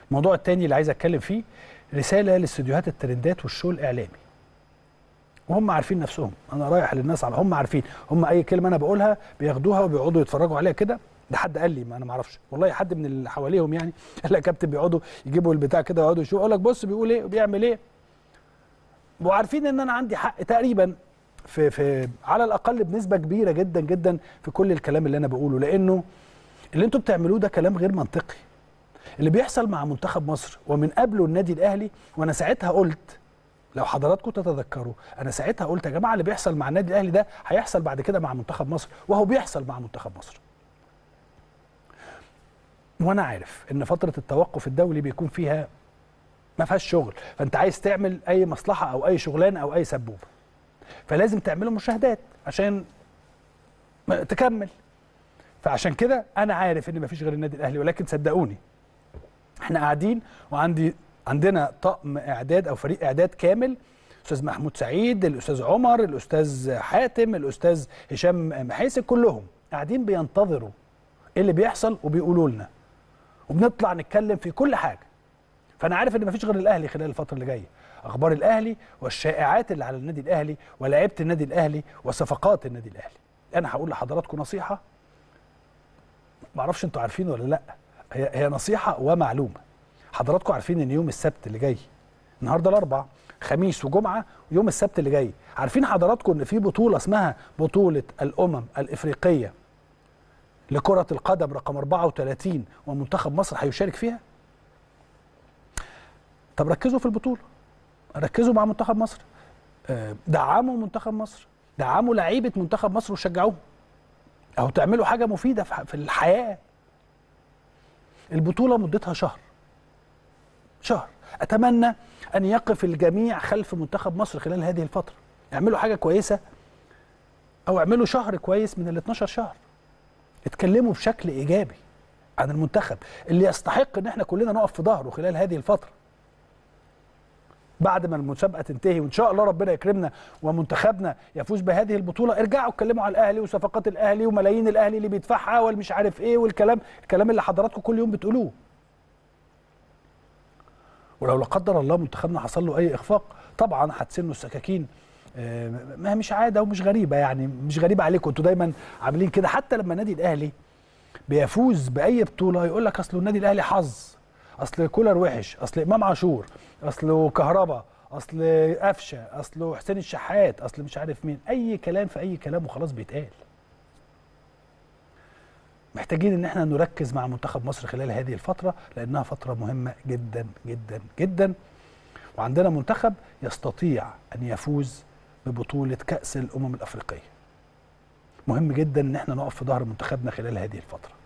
الموضوع الثاني اللي عايز اتكلم فيه رساله لاستديوهات الترندات والشو الاعلامي وهم عارفين نفسهم انا رايح للناس على هم عارفين هم اي كلمه انا بقولها بياخدوها وبيقعدوا يتفرجوا عليها كده ده حد قال لي ما انا ما اعرفش والله حد من اللي حواليهم يعني قال لي يا كابتن بيقعدوا يجيبوا البتاع كده ويقعدوا يشوفوا يقول لك بص بيقول ايه وبيعمل ايه وعارفين ان انا عندي حق تقريبا في في على الاقل بنسبه كبيره جدا جدا في كل الكلام اللي انا بقوله لانه اللي انتوا بتعملوه ده كلام غير منطقي اللي بيحصل مع منتخب مصر ومن قبله النادي الاهلي وانا ساعتها قلت لو حضراتكم تتذكروا انا ساعتها قلت يا جماعه اللي بيحصل مع النادي الاهلي ده هيحصل بعد كده مع منتخب مصر وهو بيحصل مع منتخب مصر وانا عارف ان فتره التوقف الدولي بيكون فيها ما فيهاش شغل فانت عايز تعمل اي مصلحه او اي شغلانه او اي سبوبه فلازم تعملوا مشاهدات عشان تكمل فعشان كده انا عارف ان مفيش غير النادي الاهلي ولكن صدقوني احنا قاعدين وعندي عندنا طقم اعداد او فريق اعداد كامل الاستاذ محمود سعيد الاستاذ عمر الاستاذ حاتم الاستاذ هشام محيسن كلهم قاعدين بينتظروا ايه اللي بيحصل وبيقولوا لنا وبنطلع نتكلم في كل حاجه فانا عارف ان مفيش غير الاهلي خلال الفتره اللي جايه اخبار الاهلي والشائعات اللي على النادي الاهلي ولاعيبه النادي الاهلي وصفقات النادي الاهلي انا هقول لحضراتكم نصيحه ما اعرفش انتوا عارفين ولا لا هي هي نصيحه ومعلومه حضراتكم عارفين ان يوم السبت اللي جاي النهارده الاربع خميس وجمعه ويوم السبت اللي جاي عارفين حضراتكم ان في بطوله اسمها بطوله الامم الافريقيه لكره القدم رقم 34 ومنتخب مصر هيشارك فيها طب ركزوا في البطوله ركزوا مع منتخب مصر دعموا منتخب مصر دعموا لعيبه منتخب مصر وشجعوهم او تعملوا حاجه مفيده في الحياه البطوله مدتها شهر شهر اتمنى ان يقف الجميع خلف منتخب مصر خلال هذه الفتره اعملوا حاجه كويسه او اعملوا شهر كويس من ال 12 شهر اتكلموا بشكل ايجابي عن المنتخب اللي يستحق ان احنا كلنا نقف في ظهره خلال هذه الفتره بعد ما المسابقه تنتهي وان شاء الله ربنا يكرمنا ومنتخبنا يفوز بهذه البطوله ارجعوا اتكلموا على الاهلي وصفقات الاهلي وملايين الاهلي اللي بيدفعها والمش عارف ايه والكلام الكلام اللي حضراتكم كل يوم بتقولوه ولو لا قدر الله منتخبنا حصل له اي اخفاق طبعا هتسنوا السكاكين ما مش عاده ومش غريبه يعني مش غريبه عليكم انتوا دايما عاملين كده حتى لما النادي الاهلي بيفوز باي بطوله يقول لك اصل النادي الاهلي حظ اصل كولر وحش اصل امام عاشور اصله كهربا اصل قفشه اصله حسين الشحات اصل مش عارف مين اي كلام في اي كلام وخلاص بيتقال محتاجين ان احنا نركز مع منتخب مصر خلال هذه الفتره لانها فتره مهمه جدا جدا جدا وعندنا منتخب يستطيع ان يفوز ببطوله كاس الامم الافريقيه مهم جدا ان احنا نقف في ظهر منتخبنا خلال هذه الفتره